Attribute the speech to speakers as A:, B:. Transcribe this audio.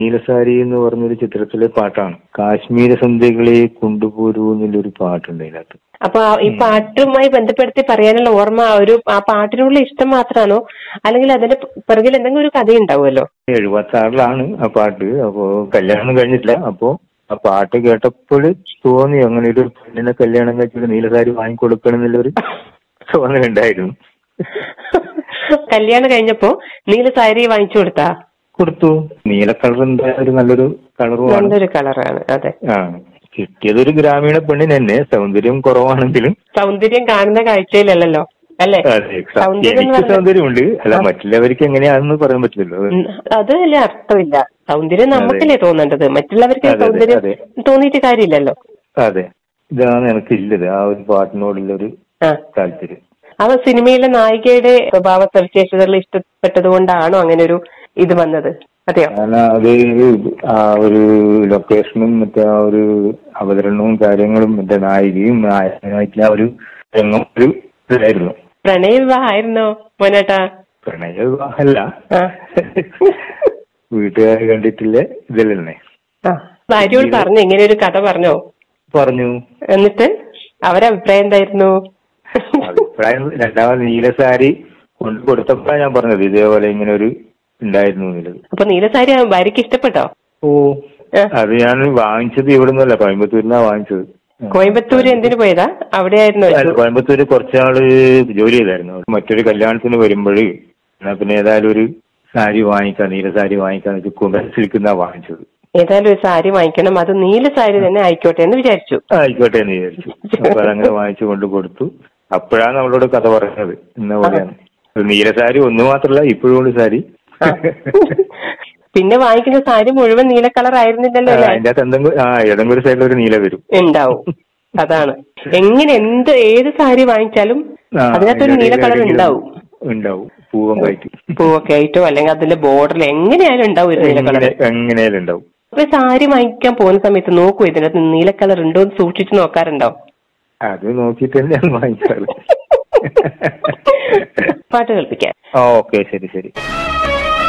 A: നീലസാരി എന്ന് പറഞ്ഞൊരു ചിത്രത്തിലെ പാട്ടാണ് കാശ്മീര സന്ധ്യകളെ കൊണ്ടുപോരൂ എന്നുള്ളൊരു പാട്ടുണ്ട് അതിനകത്ത്
B: അപ്പൊ ആ- ഈ പാട്ടുമായി ബന്ധപ്പെടുത്തി പറയാനുള്ള ഓർമ്മ ആ ഒരു ആ പാട്ടിനുള്ള ഇഷ്ടം മാത്രമാണോ അല്ലെങ്കിൽ അതിന്റെ പിറകിൽ എന്തെങ്കിലും ഒരു കഥ ഉണ്ടാവുമല്ലോ
A: എഴുപത്തി ആറിലാണ് ആ പാട്ട് അപ്പോ കല്യാണം കഴിഞ്ഞിട്ടില്ല അപ്പോ ആ പാട്ട് കേട്ടപ്പോൾ തോന്നി അങ്ങനെ ഒരു പെണ്ണിനെ കല്യാണം കഴിച്ചിട്ട് നീലസാരി വാങ്ങിക്കൊടുക്കണം എന്നുള്ളൊരു തോന്നലുണ്ടായിരുന്നു
B: കല്യാണം കഴിഞ്ഞപ്പോ നീല സാരി വാങ്ങിച്ചു കൊടുത്താ
A: കൊടുത്തു നീല കളർ എന്താ ഒരു നല്ലൊരു കളറുമാണ്
B: നല്ലൊരു കളറാണ് അതെ
A: ആ കിട്ടിയതൊരു ഗ്രാമീണ പെണ്ണിന് തന്നെ സൗന്ദര്യം കുറവാണെങ്കിലും
B: സൗന്ദര്യം കാണുന്ന കാഴ്ചയിലല്ലോ അല്ലേ
A: അതെ
B: സൗന്ദര്യം എന്ന്
A: എനിക്ക്
B: പറഞ്ഞാൽ-
A: സൗന്ദര്യമുണ്ട് അല്ല മറ്റുള്ളവർക്ക് എങ്ങനെയാണെന്ന് പറയാൻ പറ്റില്ലല്ലോ
B: ഉം, അത് വലിയ അർത്ഥമില്ല സൗന്ദര്യം നമുക്കല്ലേ തോന്നേണ്ടത് മറ്റുള്ളവർക്ക്
A: അതെ, അതെ,
B: സൗന്ദര്യം
A: അതെ.
B: തോന്നിയിട്ട് കാര്യമില്ലല്ലോ
A: അതെ ഇതാണ് എനിക്കില്ലത് ആ ഒരു പാട്ടിനോടുള്ള ഒരു
B: ആ
A: താല്പര്യം
B: അവ സിനിമയിലെ നായികയുടെ സ്വഭാവ സവിശേഷതകൾ ഇഷ്ടപ്പെട്ടത് കൊണ്ടാണോ അങ്ങനെ ഒരു ഇത് വന്നത് അതെയോ
A: കാരണം അത് ആ ഒരു ലൊക്കേഷനും മറ്റേ ആ ഒരു അവതരണവും കാര്യങ്ങളും മറ്റേ നായികയും നായകനായിട്ടുള്ള ആ ഒരു രംഗം ഒരു ഇതായിരുന്നു
B: പ്രണയ വിവാഹമായിരുന്നോ മോനേട്ടാ
A: പ്രണയ വിവാഹമല്ല
B: ആ.
A: വീട്ടുകാർ കണ്ടിട്ടില്ല ഇതിലല്ലേ
B: ആ ഭാര്യയോട് പറഞ്ഞു ഇങ്ങനെ ഒരു കഥ പറഞ്ഞോ
A: പറഞ്ഞു
B: എന്നിട്ട് അവരെ അഭിപ്രായം എന്തായിരുന്നു
A: അഭിപ്രായം രണ്ടാമത് നീലസാരി കൊണ്ടു കൊടുത്തപ്പോഴാണ് ഞാൻ പറഞ്ഞത് ഇതേപോലെ ഇങ്ങനെ ഒരു ഉണ്ടായിരുന്നു എന്നുള്ളത്
B: അപ്പൊ നീലസാരി ആ ഭാര്യക്ക് ഇഷ്ടപ്പെട്ടോ
A: ഓ
B: ആ.
A: അത് ഞാൻ വാങ്ങിച്ചത് ഇവിടെ നിന്നല്ല കോയമ്പത്തൂരിനാ വാങ്ങിച്ചത്
B: കോയമ്പത്തൂര് എന്തിനു പോയതാ അവിടെയായിരുന്നു
A: അല്ല, കോയമ്പത്തൂര് കുറച്ചാള് ജോലി ചെയ്തായിരുന്നു മറ്റൊരു കല്യാണത്തിന് വരുമ്പോൾ എന്നാ പിന്നെ ഏതായാലും ഒരു സാരി വാങ്ങിക്കാം നീല സാരി വാങ്ങിക്കാന്ന് വെച്ച് കുമരൻ സിൽക്കുന്നാ വാങ്ങിച്ചത്
B: ഏതായാലും ഒരു സാരി വാങ്ങിക്കണം അത് നീല സാരി തന്നെ ആയിക്കോട്ടെ എന്ന് വിചാരിച്ചു
A: ആയിക്കോട്ടെ എന്ന് വിചാരിച്ചു അപ്പൊ അതങ്ങനെ വാങ്ങിച്ചു കൊണ്ട് കൊടുത്തു അപ്പോഴാണ് നമ്മളോട് കഥ പറഞ്ഞത് ഇന്ന പോലെയാണ് ഒരു നീല സാരി ഒന്ന് മാത്രല്ല ഇപ്പോഴും ഉണ്ട് സാരി
B: ആ. പിന്നെ വാങ്ങിക്കുന്ന സാരി മുഴുവൻ നീല കളർ ആയിരുന്നില്ലല്ലോ അല്ലേ
A: അതിന്റെ അകത്ത് എന്തെങ്കിലും ആ ഏതെങ്കിലും ഒരു സൈഡിൽ ഒരു നീല വരും
B: ഉണ്ടാവും അതാണ് എങ്ങനെ എന്ത് ഏത് സാരി വാങ്ങിച്ചാലും
A: ആ,
B: അതിനകത്തൊരു
A: അതിന്റെ
B: നീല കളർ
A: ഇടയിൽ
B: ഉണ്ടാവും
A: ഉണ്ടാവും പൂവം കയറ്റി
B: പൂവൊക്കെ ആയിട്ടോ അല്ലെങ്കിൽ അതിന്റെ ബോർഡറിൽ എങ്ങനെയായാലും ഉണ്ടാവും ഒരു നീല കളർ
A: എങ്ങനെ എങ്ങനെയാലും ഉണ്ടാവും
B: അപ്പൊ സാരി വാങ്ങിക്കാൻ പോകുന്ന സമയത്ത് നോക്കൂ ഇതിനകത്ത് നീല കളർ ഉണ്ടോ എന്ന് സൂക്ഷിച്ചു നോക്കാറുണ്ടോ
A: അത് നോക്കിയിട്ട് തന്നെയാണ് വാങ്ങിക്കാറ്
B: പാട്ട് കേൾപ്പിക്കാം
A: ആ ഓക്കെ ശരി ശരി